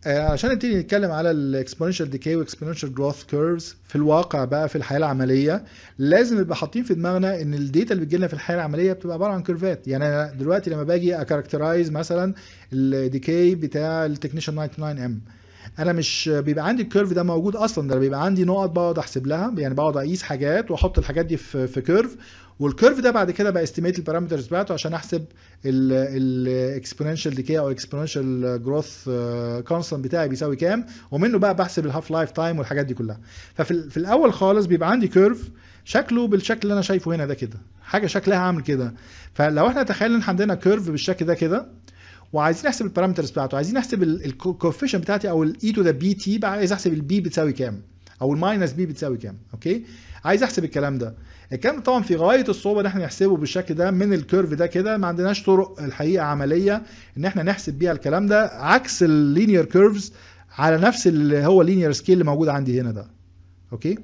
آه، عشان نبتدي نتكلم على الاكسبوننشال ديكي واكسبوننشال جروث كيرفز في الواقع بقى في الحياه العمليه لازم نبقى حاطين في دماغنا ان الداتا اللي بتجيلنا في الحياه العمليه بتبقى عباره عن كيرفات يعني انا دلوقتي لما باجي اكاركترايز مثلا الديكي بتاع التكنيشن 99 ام انا مش بيبقى عندي الكيرف ده موجود اصلا ده بيبقى عندي نقط بقعد احسب لها يعني بقعد اقيس حاجات واحط الحاجات دي في في كيرف والكيرف ده بعد كده باستيميت البارامترز بتاعته عشان احسب الاكسبوننشال ديكي او اكسبوننشال جروث كونستانت بتاعي بيساوي كام ومنه بقى بحسب الهاف لايف تايم والحاجات دي كلها ففي في الاول خالص بيبقى عندي كيرف شكله بالشكل اللي انا شايفه هنا ده كده حاجه شكلها عامل كده فلو احنا تخيلنا ان عندنا كيرف بالشكل ده كده وعايزين نحسب البارامترز بتاعته عايزين نحسب الكوفيشن بتاعتي او الاي تو ذا بي تي بقى عايز احسب البي بتساوي كام او الماينس بي بتساوي كام اوكي عايز احسب الكلام ده الكلام ده طبعا في غايه الصعوبه ان احنا نحسبه بالشكل ده من الكيرف ده كده ما عندناش طرق الحقيقه عمليه ان احنا نحسب بيها الكلام ده عكس اللينير كيرفز على نفس اللي هو اللينير سكيل اللي موجود عندي هنا ده اوكي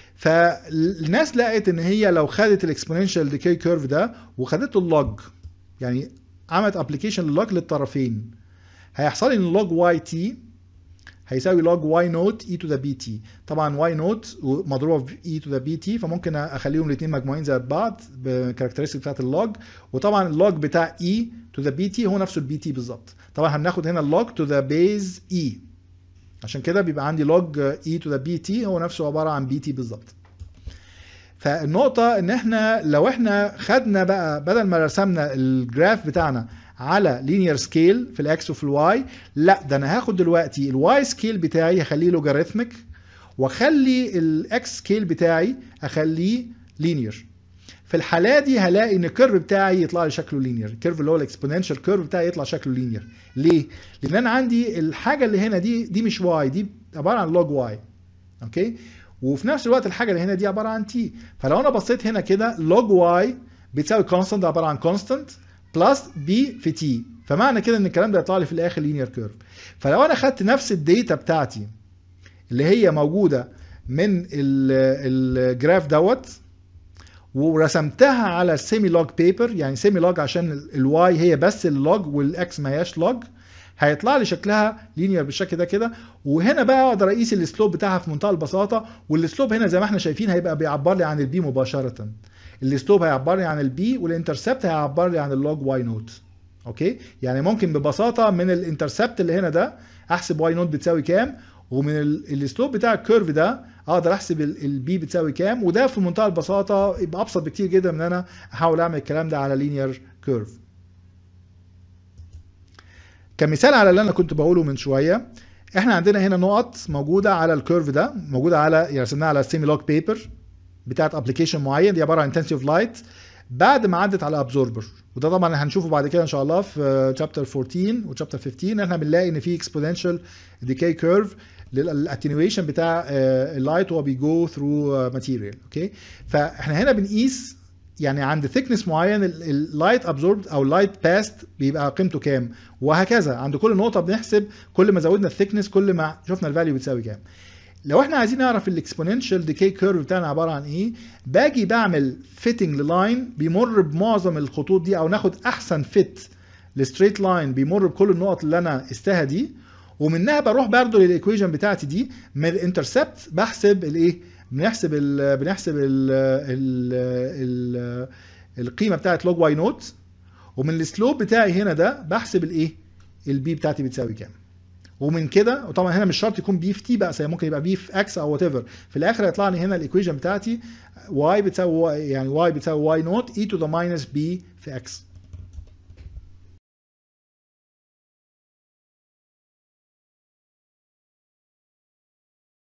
فالناس لقت ان هي لو خدت الاكسبوننشال ديكي كيرف ده وخدته اللوج يعني عملت ابلكيشن للوج للطرفين هيحصل لي ان لوج واي تي هيساوي log y نوت e to the bt طبعا y نوت مضروبه في e to the bt فممكن اخليهم الاثنين مجموعين زي بعض بالكاركترستيك بتاعت اللوج وطبعا اللوج بتاع e to the bt هو نفسه البي تي بالظبط طبعا هناخد هنا اللوج to the base e عشان كده بيبقى عندي log e to the bt هو نفسه عباره عن bt بالظبط فالنقطه ان احنا لو احنا خدنا بقى بدل ما رسمنا الجراف بتاعنا على لينير سكيل في الاكس وفي الواي لا ده انا هاخد دلوقتي الواي سكيل بتاعي هخليه لوجاريثميك واخلي الاكس سكيل بتاعي اخليه لينير في الحاله دي هلاقي ان الكيرف بتاعي يطلع لي شكله لينير الكيرف اللي هو الاكسبوننشال كيرف بتاعي يطلع شكله لينير ليه لان انا عندي الحاجه اللي هنا دي دي مش واي دي عباره عن لوج واي اوكي وفي نفس الوقت الحاجه اللي هنا دي عباره عن تي فلو انا بصيت هنا كده لوج واي بتساوي كونستانت عباره عن كونستانت بلس بي في تي فمعنى كده ان الكلام ده يطلع لي في الاخر لينير كيرف فلو انا خدت نفس الداتا بتاعتي اللي هي موجوده من الجراف دوت ورسمتها على سيمي لوج بيبر يعني سيمي لوج عشان الواي هي بس اللوج والاكس ما هياش لوج هيطلع لي شكلها لينير بالشكل ده كده وهنا بقى اقدر اقيس السلوب بتاعها في منتهى البساطه والسلوب هنا زي ما احنا شايفين هيبقى بيعبر لي عن البي مباشره السلوب هيعبر لي عن البي والانترسبت هيعبر لي عن اللوج واي نوت اوكي يعني ممكن ببساطه من الانترسبت اللي هنا ده احسب واي نوت بتساوي كام ومن السلوب بتاع الكيرف ده اقدر احسب البي بتساوي كام وده في منتهى البساطه يبقى ابسط بكتير جدا من انا احاول اعمل الكلام ده على لينير كيرف كمثال على اللي انا كنت بقوله من شويه احنا عندنا هنا نقط موجوده على الكيرف ده موجوده على يعني رسمناها على السيمي لوج بيبر بتاعت ابلكيشن معين دي عباره عن انتنسيف لايت بعد ما عدت على ابزوربر وده طبعا هنشوفه بعد كده ان شاء الله في شابتر 14 وشابتر 15 احنا بنلاقي ان في اكسبوننشال ديكاي كيرف للاتنيويشن بتاع اللايت وهو بيجو ثرو ماتيريال اوكي فاحنا هنا بنقيس يعني عند ثيكنس معين اللايت ابزوربد او اللايت باست بيبقى قيمته كام وهكذا عند كل نقطه بنحسب كل ما زودنا الثيكنس كل ما شفنا الفاليو بتساوي كام لو احنا عايزين نعرف الاكسبوننشال ديكي كيرف بتاعنا عباره عن ايه باجي بعمل فيتنج للاين بيمر بمعظم الخطوط دي او ناخد احسن فيت لستريت لاين بيمر بكل النقط اللي انا قستها دي ومنها بروح برضه للايكويشن بتاعتي دي من الانترسبت بحسب الايه بنحسب ال بنحسب ال ال ال القيمه بتاعت لوج واي نوت ومن السلوب بتاعي هنا ده بحسب الايه البي بتاعتي بتساوي كام ومن كده وطبعا هنا مش شرط يكون بي في تي بقى ممكن يبقى بي في اكس او وات ايفر في الاخر هيطلع لي هنا الايكويشن بتاعتي واي بتساوي يعني واي بتساوي واي نوت اي تو ذا ماينس بي في اكس